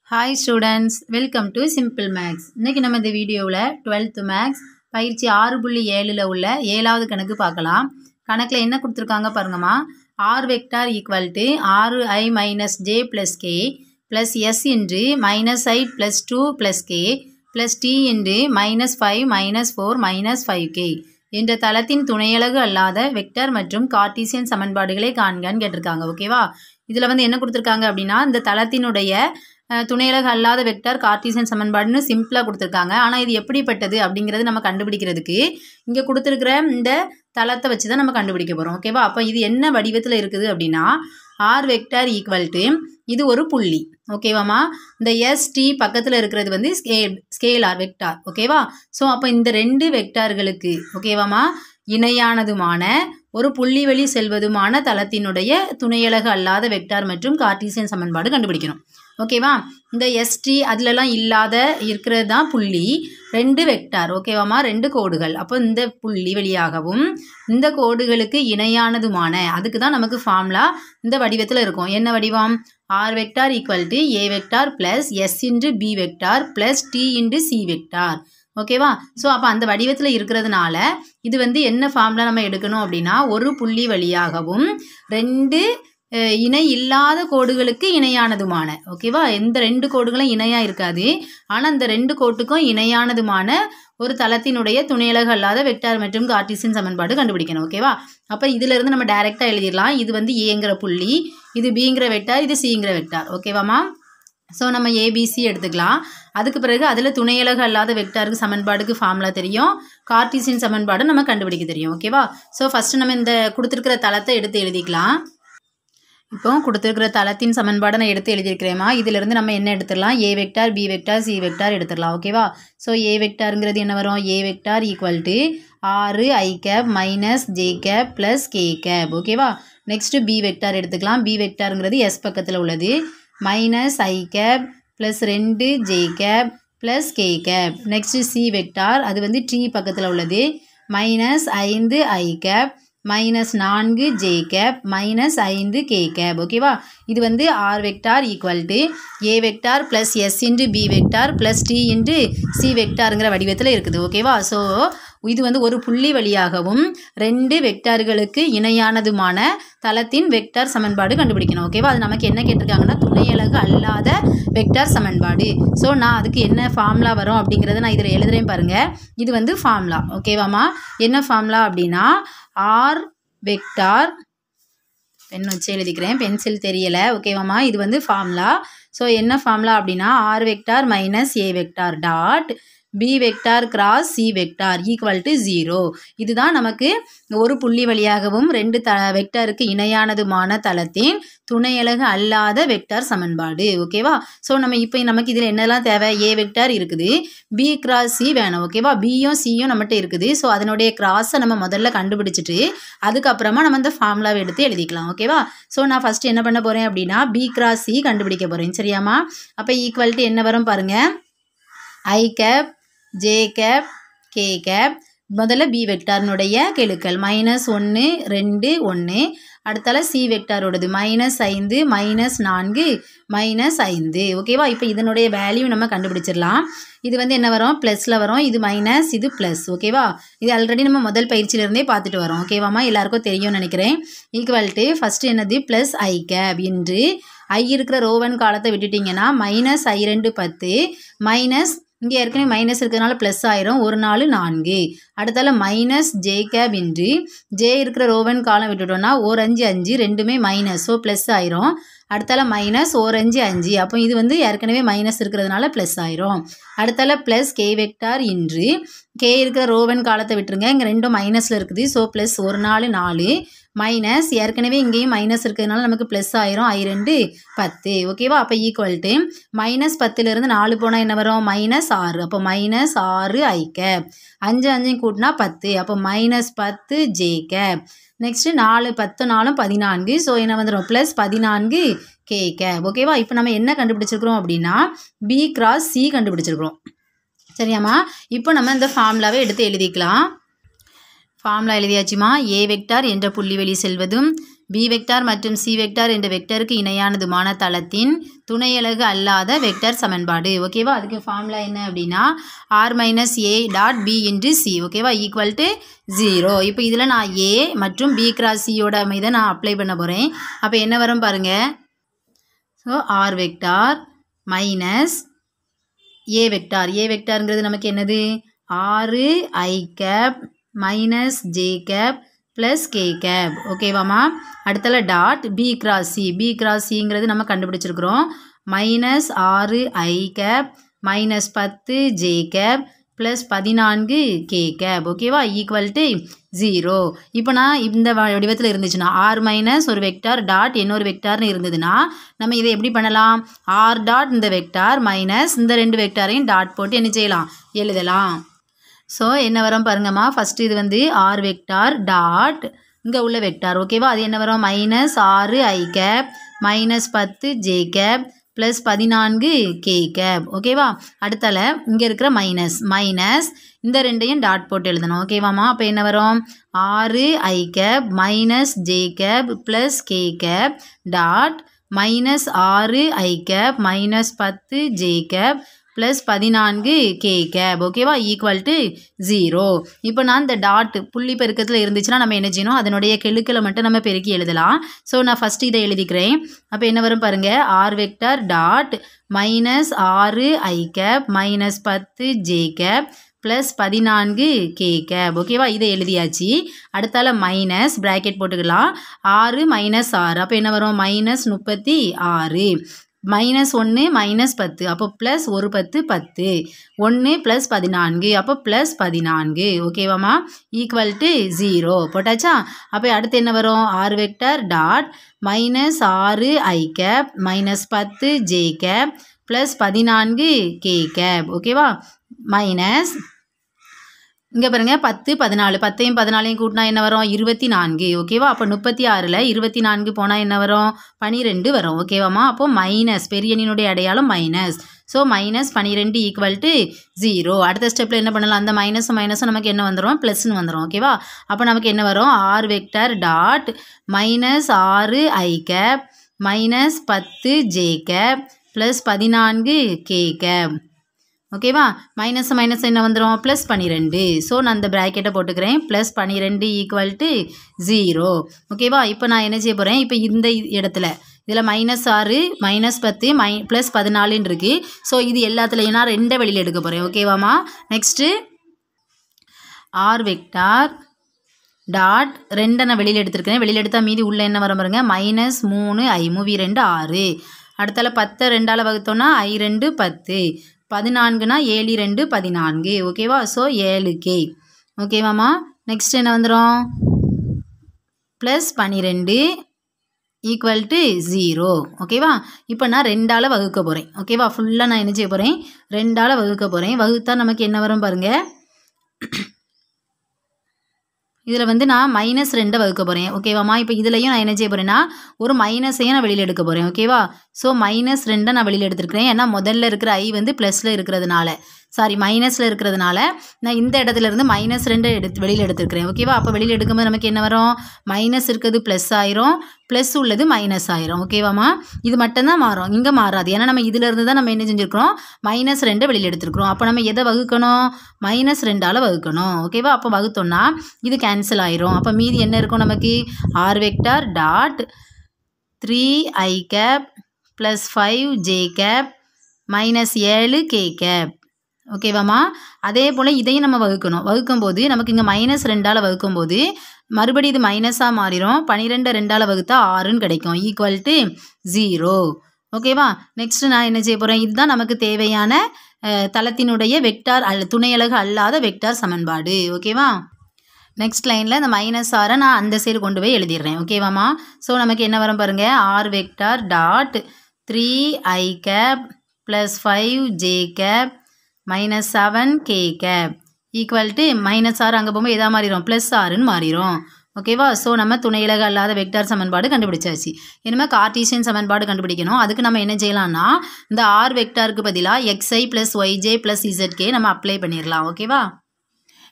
hi students welcome to simple maths இன்றைக்கி நம்ம இந்த வீடியோவில் டுவெல்த்து மேக்ஸ் பயிற்சி ஆறு புள்ளி ஏழில் உள்ள ஏழாவது கணக்கு பார்க்கலாம் கணக்கில் என்ன கொடுத்துருக்காங்க பாருங்கம்மா ஆர் வெக்டார் ஈக்குவல் டு ஆறு I minus J plus K plus S into minus I plus two plus K plus T into minus five minus four minus five K என்ற தளத்தின் துணையலகு அல்லாத வெக்டர் மற்றும் கார்ட்டீசியன் சமன்பாடுகளை காண்கன்னு கேட்டிருக்காங்க ஓகேவா இதில் வந்து என்ன கொடுத்துருக்காங்க அப்படின்னா இந்த தளத்தினுடைய அஹ், துணையலகு அல்லாத வெக்டர் கார்ட்டீசியன் சமன்பாடுன்னு சிம்பிளாக கொடுத்துருக்காங்க ஆனால் இது எப்படிப்பட்டது அப்படிங்கிறது நம்ம கண்டுபிடிக்கிறதுக்கு இங்கே கொடுத்துருக்கிற இந்த தளத்தை வச்சு தான் நம்ம கண்டுபிடிக்க போகிறோம் ஓகேவா அப்போ இது என்ன வடிவத்தில் இருக்குது அப்படின்னா ஆர் வெக்டார் ஈக்குவல் டு இது ஒரு புள்ளி ஓகேவாம்மா இந்த எஸ்டி பக்கத்தில் இருக்கிறது வந்து ஸ்கேல் ஸ்கேலார் வெக்டார் ஓகேவா ஸோ அப்போ இந்த ரெண்டு வெக்டார்களுக்கு ஓகேவாம்மா இணையானதுமான ஒரு புள்ளி வழி செல்வதுமான தளத்தினுடைய துணையலகு அல்லாத வெக்டார் மற்றும் கார்ட்டீசியன் சமன்பாடு கண்டுபிடிக்கணும் ஓகேவா இந்த எஸ்டி அதிலலாம் இல்லாத இருக்கிறது தான் புள்ளி ரெண்டு வெக்டார் ஓகேவாம்மா ரெண்டு கோடுகள் அப்போ இந்த புள்ளி வழியாகவும் இந்த கோடுகளுக்கு இணையானதுமான அதுக்கு தான் நமக்கு ஃபார்முலா இந்த வடிவத்தில் இருக்கும் என்ன வடிவம் R vector equal to A vector plus S into B vector plus T into C vector ஓகேவா ஸோ அப்போ அந்த வடிவத்தில் இருக்கிறதுனால இது வந்து என்ன ஃபார்முலா நம்ம எடுக்கணும் அப்படின்னா ஒரு புள்ளி வழியாகவும் ரெண்டு அஹ், இணை இல்லாத கோடுகளுக்கு இணையானதுமான ஓகேவா எந்த ரெண்டு கோடுகளும் இணையாக இருக்காது ஆனால் இந்த ரெண்டு கோட்டுக்கும் இணையானதுமான ஒரு தளத்தினுடைய துணையலகு அல்லாத வெக்டார் மற்றும் கார்ட்டீசியன் சமன்பாடு கண்டுபிடிக்கணும் ஓகேவா அப்போ இதிலிருந்து நம்ம டைரெக்டாக எழுதிடலாம் இது வந்து ஏங்கிற புள்ளி இது பிங்கிற வெக்டார் இது சிங்கிற வெக்டார் ஓகேவாம்மா ஸோ நம்ம ஏபிசி எடுத்துக்கலாம் அதுக்கு பிறகு அதில் துணையலகு அல்லாத வெக்டாருக்கு சமன்பாடுக்கு ஃபார்முலா தெரியும் கார்ட்டீசியன் சமன்பாடு நம்ம கண்டுபிடிக்க தெரியும் ஓகேவா ஸோ ஃபஸ்ட்டு நம்ம இந்த கொடுத்துருக்கிற தளத்தை எடுத்து எழுதிக்கலாம் இப்போ கொடுத்துருக்கிற தளத்தின் சமன்பாடை நான் எடுத்து எழுதியிருக்கிறேம்மா இதிலிருந்து நம்ம என்ன எடுத்துடலாம் A vector B vector C vector எடுத்துடலாம் ஓகேவா ஸோ ஏ வெக்டாருங்கிறது என்ன வரும் ஏ வெக்டார் ஈக்குவல் டு ஆறு I cap minus J cap plus K cap ஓகேவா நெக்ஸ்ட்டு பி வெக்டார் எடுத்துக்கலாம் பி வெக்டாருங்கிறது எஸ் பக்கத்தில் உள்ளது மைனஸ் ஐ கேப் ப்ளஸ் ரெண்டு J cap plus K cap next C vector அது வந்து டி பக்கத்தில் உள்ளது மைனஸ் ஐந்து ஐ கேப் மைனஸ் நான்கு ஜே கேப் மைனஸ் ஐந்து கே கேப் ஓகேவா இது வந்து R vector equal to A vector plus S into B vector plus T into C வெக்டாருங்கிற வடிவத்தில் இருக்குது ஓகேவா ஸோ இது வந்து ஒரு புள்ளி வழியாகவும் ரெண்டு வெக்டார்களுக்கு இணையானதுமான தளத்தின் வெக்டார் சமன்பாடு கண்டுபிடிக்கணும் ஓகேவா அது நமக்கு என்ன கேட்டிருக்காங்கன்னா துணையலகு அல்லாத வெக்டார் சமன்பாடு ஸோ நான் அதுக்கு என்ன ஃபார்முலா வரும் அப்படிங்கிறத நான் இதில் எழுதுறேன் பாருங்கள் இது வந்து ஃபார்முலா ஓகேவாம்மா என்ன ஃபார்முலா அப்படின்னா ஆர் வெக்டார் பென் வச்சு எழுதிக்கிறேன் பென்சில் தெரியலை ஓகேவாம்மா இது வந்து ஃபார்முலா ஸோ என்ன ஃபார்முலா அப்படின்னா R vector minus A vector dot B vector cross C vector equal to zero இதுதான் நமக்கு ஒரு புள்ளி வழியாகவும் ரெண்டு த வெக்டாருக்கு இணையானதுமான தளத்தின் துணையலகு அல்லாத வெக்டார் சமன்பாடு ஓகேவா ஸோ நம்ம இப்போ நமக்கு இதில் என்னெல்லாம் தேவை ஏ வெக்டார் இருக்குது பி கிராஸ் சி வேணும் ஓகேவா பியும் சியும் நம்மகிட்ட இருக்குது ஸோ அதனுடைய கிராஸை நம்ம முதல்ல கண்டுபிடிச்சிட்டு அதுக்கப்புறமா நம்ம இந்த ஃபார்முலாவை எடுத்து எழுதிக்கலாம் ஓகேவா ஸோ நான் ஃபஸ்ட்டு என்ன பண்ண போகிறேன் அப்படின்னா பி கிராஸ் சி கண்டுபிடிக்க போகிறேன் சரியாம்மா அப்போ ஈக்குவல் டு என்ன வரும் பாருங்கள் I cap J cap K cap முதல்ல பி வெக்டாரினுடைய கெழுக்கள் மைனஸ் ஒன்று ரெண்டு ஒன்று அடுத்தால சி வெக்டாரோடது மைனஸ் ஐந்து மைனஸ் நான்கு மைனஸ் ஐந்து ஓகேவா இப்போ இதனுடைய வேல்யூ நம்ம கண்டுபிடிச்சிடலாம் இது வந்து என்ன வரும் ப்ளஸில் வரும் இது மைனஸ் இது ப்ளஸ் ஓகேவா இது ஆல்ரெடி நம்ம முதல் பயிற்சியிலேருந்தே பார்த்துட்டு வரோம் ஓகேவாம்மா எல்லாருக்கும் தெரியும்னு நினைக்கிறேன் ஈக்குவல் டு ஃபஸ்ட்டு என்னது plus I cap into I இருக்கிற ரோவன் காலத்தை விட்டுட்டிங்கன்னா மைனஸ் ஐ ரெண்டு பத்து மைனஸ் இங்கே ஏற்கனவே மைனஸ் இருக்கிறதுனால ப்ளஸ் ஆயிரும் ஒரு நாலு நான்கு அடுத்தால minus J cap into J இருக்கிற ரோவன் காலம் விட்டுட்டோம்னா ஓர் அஞ்சு அஞ்சு ரெண்டுமே மைனஸ் ஸோ ப்ளஸ் ஆயிரும் அடுத்தால மைனஸ் ஓர் அஞ்சு அஞ்சு அப்போ இது வந்து ஏற்கனவே மைனஸ் இருக்கிறதுனால ப்ளஸ் ஆயிரும் அடுத்தால ப்ளஸ் கே வெக்டார் இன்று கே இருக்கிற ரோவன் காலத்தை விட்டுருங்க இங்கே ரெண்டும் மைனஸில் இருக்குது ஸோ ப்ளஸ் ஒரு நாலு நாலு மைனஸ் ஏற்கனவே இங்கேயும் மைனஸ் இருக்கிறதுனால நமக்கு ப்ளஸ் ஆயிரும் ஐ ரெண்டு பத்து ஓகேவா அப்போ ஈக்குவல் டு மைனஸ் பத்துலேருந்து நாலு போனால் என்ன வரும் மைனஸ் ஆறு அப்போ மைனஸ் ஆறு ஐ கேப் அஞ்சு அஞ்சையும் கூட்டினா பத்து அப்போ மைனஸ் பத்து ஜே கேப் நெக்ஸ்ட்டு நாலு பத்து நாலும் பதினான்கு ஸோ என்ன வந்துடும் ப்ளஸ் பதினான்கு கே கேப் ஓகேவா இப்போ நம்ம என்ன கண்டுபிடிச்சிருக்கிறோம் அப்படின்னா பி கிராஸ் சி கண்டுபிடிச்சிருக்கிறோம் சரியாம்மா இப்போ நம்ம இந்த ஃபார்முலாவை எடுத்து எழுதிக்கலாம் ஃபார்முலா எழுதியாச்சுமா ஏ வெக்டார் என்ற புள்ளி வெளி செல்வதும் பி வெக்டார் மற்றும் சி வெக்டார் என்ற வெக்டருக்கு இணையானதுமான தளத்தின் துணையலகு அல்லாத வெக்டர் சமன்பாடு ஓகேவா அதுக்கு ஃபார்முலா என்ன அப்படின்னா R minus A dot B into C ஓகேவா ஈக்குவல் டு ஜீரோ இப்போ இதில் நான் ஏ மற்றும் பி கிராஸ் சியோட இதை நான் அப்ளை பண்ண போகிறேன் அப்போ என்ன வரும் பாருங்கள் so R vector minus A vector A வெக்டாருங்கிறது நமக்கு என்னது ஆறு I cap minus J cap plus K cap ஓகேவாம்மா அடுத்தல dot B cross C B cross சிங்கிறது நம்ம கண்டுபிடிச்சிருக்கிறோம் மைனஸ் ஆறு ஐ கேப் மைனஸ் பத்து ஜே கேப் ப்ளஸ் பதினான்கு கே கேப் ஓகேவா ஈக்குவல் டு ஜீரோ இப்போ நான் இந்த வ- வடிவத்தில் இருந்துச்சுன்னா ஆர் மைனஸ் ஒரு வெக்டார் டாட் இன்னொரு வெக்டார்னு இருந்ததுன்னா நம்ம இதை எப்படி பண்ணலாம் ஆர் டாட் இந்த வெக்டார் மைனஸ் இந்த ரெண்டு வெக்டாரையும் டாட் போட்டு என்ன செய்யலாம் எழுதலாம் ஸோ என்ன வரும் பாருங்கம்மா ஃபஸ்ட்டு இது வந்து ஆர் வெக்டார் டாட் இங்கே உள்ள வெக்டார் ஓகேவா அது என்ன வரும் மைனஸ் ஆறு ஐ கேப் மைனஸ் பத்து ஜே கேப் ப்ளஸ் பதினான்கு கே கேப் ஓகேவா அடுத்தால இங்கே இருக்கிற மைனஸ் மைனஸ் இந்த ரெண்டையும் டாட் போட்டு எழுதணும் ஓகேவாம்மா அப்போ என்ன வரும் ஆறு I cap minus J cap plus K cap dot minus ஆறு ஐ கேப் மைனஸ் பத்து ஜே கேப் ப்ளஸ் பதினான்கு கே கேப் ஓகேவா ஈக்குவல் டு ஜீரோ இப்போ நான் இந்த டாட் புள்ளி பெருக்கத்தில் இருந்துச்சுன்னா நம்ம என்ன செய்யணும் அதனுடைய கெழுக்களை மட்டும் நம்ம பெருக்கி எழுதலாம் ஸோ நான் ஃபஸ்ட்டு இதை எழுதிக்கிறேன் அப்போ என்ன வரும் பாருங்கள் ஆர் வெக்டார் டாட் மைனஸ் ஆறு ஐ கேப் மைனஸ் பத்து ஜே கேப் ப்ளஸ் பதினான்கு கே கேப் ஓகேவா இதை எழுதியாச்சு அடுத்தால மைனஸ் ப்ராக்கெட் போட்டுக்கலாம் ஆறு மைனஸ் ஆறு அப்போ என்ன வரும் மைனஸ் முப்பத்தி ஆறு மைனஸ் ஒன்று மைனஸ் பத்து அப்போ ப்ளஸ் ஒரு பத்து பத்து ஒன்று ப்ளஸ் பதினான்கு அப்போ ப்ளஸ் பதினான்கு ஓகேவாம்மா ஈக்குவல் டு ஜீரோ போட்டாச்சா அப்போ அடுத்து என்ன வரும் ஆறு வெக்டர் டாட் மைனஸ் ஆறு ஐ கேப் மைனஸ் பத்து ஜே கேப் ப்ளஸ் பதினான்கு கே கேப் ஓகேவா மைனஸ் இங்கே பாருங்க பத்து பதினாலு பத்தையும் பதினாலையும் கூட்டினா என்ன வரும் இருபத்தி நான்கு ஓகேவா அப்போ முப்பத்தி ஆறில் இருபத்தி நான்கு போனால் என்ன வரும் பனிரெண்டு வரும் ஓகேவாம்மா அப்போ மைனஸ் பெரியனினுடைய அடையாளம் மைனஸ் ஸோ மைனஸ் பன்னிரெண்டு ஈக்குவல் டு ஜீரோ அடுத்த ஸ்டெப்பில் என்ன பண்ணலாம் அந்த மைனஸ் மைனஸும் நமக்கு என்ன வந்துடும் ப்ளஸ்னு வந்துடும் ஓகேவா அப்போ நமக்கு என்ன வரும் ஆர் வெக்டர் டாட் மைனஸ் ஆறு ஐ கேப் மைனஸ் பத்து ஜே கேப் ப்ளஸ் பதினான்கு கே கேப் ஓகேவா மைனஸ் மைனஸ் என்ன வந்துடும் ப்ளஸ் பன்னிரெண்டு ஸோ நான் அந்த ப்ராக்கெட்டை போட்டுக்கிறேன் ப்ளஸ் பன்னிரெண்டு ஈக்குவல் டு ஜீரோ ஓகேவா இப்போ நான் என்ன செய்ய போகிறேன் இப்போ இந்த இடத்துல இதில் மைனஸ் ஆறு மைனஸ் பத்து மை ப்ளஸ் பதினாலுன்னு இருக்குது ஸோ இது எல்லாத்துலேயும் நான் ரெண்டை வெளியில் எடுக்க போகிறேன் ஓகேவாம்மா நெக்ஸ்ட்டு ஆர் வெக்டார் டாட் ரெண்டை நான் வெளியில் எடுத்திருக்கேன் வெளியில் எடுத்தால் மீதி உள்ள என்ன வர பாருங்க மைனஸ் மூணு ஐ மூவி ரெண்டு ஆறு அடுத்தால பத்தை ரெண்டால் வகுத்தோன்னா ஐ ரெண்டு பத்து பதினான்குனா ஏழு ரெண்டு பதினான்கு ஓகேவா ஸோ ஏழு கே ஓகேவாம்மா நெக்ஸ்ட் என்ன வந்துடும் ப்ளஸ் பன்னிரெண்டு ஈக்குவல் டு ஜீரோ ஓகேவா இப்போ நான் ரெண்டால் வகுக்க போகிறேன் ஓகேவா ஃபுல்லாக நான் என்ன செய்ய போகிறேன் ரெண்டால் வகுக்க போகிறேன் வகுத்தா நமக்கு என்ன வரும் பாருங்கள் இதில் வந்து நான் மைனஸ் ரெண்டை வகுக்க போகிறேன் ஓகேவாம்மா இப்போ இதுலையும் நான் என்ன செய்ய போகிறேன்னா ஒரு மைனஸையும் நான் வெளியில் எடுக்க போகிறேன் ஓகேவா ஸோ மைனஸ் ரெண்டை நான் வெளியில் எடுத்துருக்கிறேன் ஏன்னா முதல்ல இருக்கிற ஐ வந்து ப்ளஸில் இருக்கிறதுனால சாரி மைனஸில் இருக்கிறதுனால நான் இந்த இடத்துல இருந்து மைனஸ் ரெண்டு எடுத்து வெளியில் எடுத்துருக்கிறேன் ஓகேவா அப்போ வெளியில் எடுக்கும்போது நமக்கு என்ன வரும் மைனஸ் இருக்கிறது ப்ளஸ் ஆயிரும் ப்ளஸ் உள்ளது மைனஸ் ஆயிரும் ஓகேவாம்மா இது மட்டும்தான் மாறும் இங்கே மாறாது ஏன்னா நம்ம இதில் இருந்து தான் நம்ம என்ன செஞ்சுருக்கிறோம் மைனஸ் ரெண்டை வெளியில் எடுத்துருக்கிறோம் அப்போ நம்ம எதை வகுக்கணும் மைனஸ் ரெண்டால் வகுக்கணும் ஓகேவா அப்போ வகுத்தோம்னா இது கேன்சல் ஆயிரும் அப்போ மீதி என்ன இருக்கும் நமக்கு R vector dot three I cap plus five J cap minus ஏழு கே கேப் ஓகேவாம்மா அதே போல் இதையும் நம்ம வகுக்கணும் வகுக்கும்போது நமக்கு இங்கே மைனஸ் ரெண்டால் வகுக்கும்போது மறுபடியும் இது மைனஸாக மாறிடும் பன்னிரெண்டு ரெண்டால் வகுத்தா ஆறுன்னு கிடைக்கும் ஈக்குவல் டு ஜீரோ ஓகேவா நெக்ஸ்ட் நான் என்ன செய்ய போகிறேன் இதுதான் நமக்கு தேவையான அஹ், தளத்தினுடைய வெக்டார் அல்ல துணையலகு அல்லாத வெக்டார் சமன்பாடு ஓகேவா நெக்ஸ்ட் லைனில் இந்த மைனஸ் ஆரை நான் அந்த சைடு கொண்டு போய் எழுதிடுறேன் ஓகேவாம்மா ஸோ நமக்கு என்ன வரும் பாருங்கள் R vector dot three I cap plus five J cap minus seven K cap equal to minus ஆறு அங்கே போகும்போது எதா மாறிடும் ப்ளஸ் ஆறுன்னு மாறிடும் ஓகேவா ஸோ நம்ம துணையிலக அல்லாத வெக்டார் சமன்பாடு கண்டுபிடிச்சாச்சு இனிமேல் கார்டீசியன் சமன்பாடு கண்டுபிடிக்கணும் அதுக்கு நம்ம என்ன செய்யலாம்னா இந்த ஆர் வெக்டாருக்கு பதிலாக X I plus Y J plus Z K நம்ம அப்ளை பண்ணிடலாம் ஓகேவா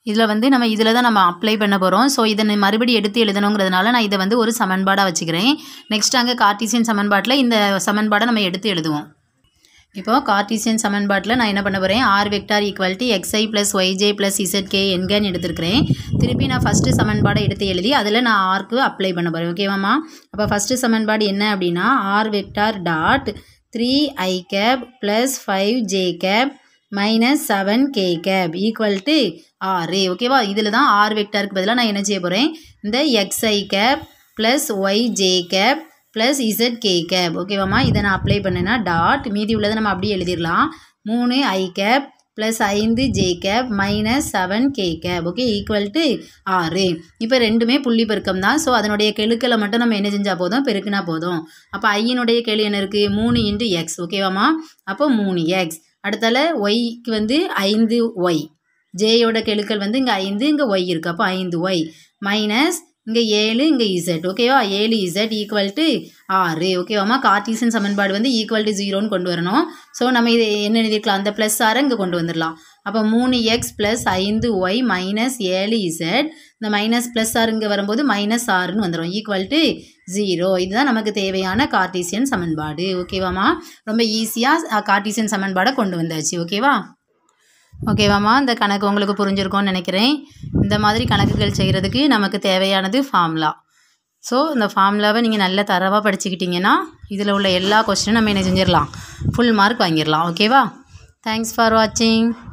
இதில் வந்து நம்ம இதில் தான் நம்ம அப்ளை பண்ண போகிறோம் ஸோ இதை மறுபடியும் எடுத்து எழுதணுங்கிறதுனால நான் இதை வந்து ஒரு சமன்பாடாக வச்சுக்கிறேன் நெக்ஸ்ட் அங்கே கார்டீசியன் சமன்பாட்டில் இந்த சமன்பாடை நம்ம எடுத்து எழுதுவோம் இப்போ கார்டீசியன் சமன்பாட்டில் நான் என்ன பண்ண போகிறேன் R vector equal to X I plus Y J plus Z K என்கன்னு எடுத்துருக்கிறேன் திருப்பி நான் ஃபஸ்ட்டு சமன்பாடை எடுத்து எழுதி அதில் நான் ஆர்க்கு அப்ளை பண்ண போகிறேன் ஓகேவாம்மா அப்போ ஃபஸ்ட்டு சமன்பாடு என்ன அப்படின்னா R vector dot three I cap plus five J cap minus seven K cap equal to ஆறு ஓகேவா இதில் தான் ஆர் வெக்டாருக்கு பதிலாக நான் என்ன செய்ய போகிறேன் இந்த X I cap plus Y J cap plus Z K cap ஓகேவாம்மா இதை நான் அப்ளை பண்ணேன்னா டாட் மீதி உள்ளதை நம்ம அப்படியே எழுதிடலாம் மூணு ஐ கேப் ப்ளஸ் ஐந்து J cap minus seven K cap okay equal to ஆறு இப்போ ரெண்டுமே புள்ளி பெருக்கம் தான் ஸோ அதனுடைய கெழுக்களை மட்டும் நம்ம என்ன செஞ்சால் போதும் பெருக்குனா போதும் அப்போ ஐயினுடைய கெழு என்ன இருக்குது மூணு இன்ட்டு எக்ஸ் ஓகேவாம்மா அப்போ மூணு எக்ஸ் அடுத்தால ஒய்க்கு வந்து ஐந்து ஒய் ஜேயோட கெழுக்கள் வந்து இங்கே ஐந்து இங்கே ஒய் இருக்குது அப்போ ஐந்து ஒய் மைனஸ் இங்கே ஏழு இங்கே இசட் ஓகேவா ஏழு இசட் ஈக்குவல் டு ஆறு ஓகேவாம்மா கார்டீசன் சமன்பாடு வந்து ஈக்குவல் டு ஜீரோன்னு கொண்டு வரணும் ஸோ நம்ம இது என்ன எழுதிருக்கலாம் அந்த ப்ளஸ் ஆரை இங்கே கொண்டு வந்துடலாம் அப்போ மூணு எக்ஸ் ப்ளஸ் ஐந்து ஒய் மைனஸ் ஏழு இசட் இந்த மைனஸ் ப்ளஸ் ஆர் இங்கே வரும்போது மைனஸ் ஆறுன்னு வந்துடும் ஈக்குவல் டு ஜீரோ இதுதான் நமக்கு தேவையான கார்டீசியன் சமன்பாடு ஓகேவாம்மா ரொம்ப ஈஸியாக கார்டீசியன் சமன்பாடை கொண்டு வந்தாச்சு ஓகேவா ஓகேவாம்மா இந்த கணக்கு உங்களுக்கு புரிஞ்சிருக்கும்னு நினைக்கிறேன் இந்த மாதிரி கணக்குகள் செய்கிறதுக்கு நமக்கு தேவையானது ஃபார்முலா ஸோ இந்த ஃபார்முலாவை நீங்கள் நல்ல தரவாக படிச்சுக்கிட்டிங்கன்னா இதில் உள்ள எல்லா கொஸ்டினும் நம்ம என்ன செஞ்சிடலாம் ஃபுல் மார்க் வாங்கிடலாம் ஓகேவா தேங்க்ஸ் ஃபார் வாட்சிங்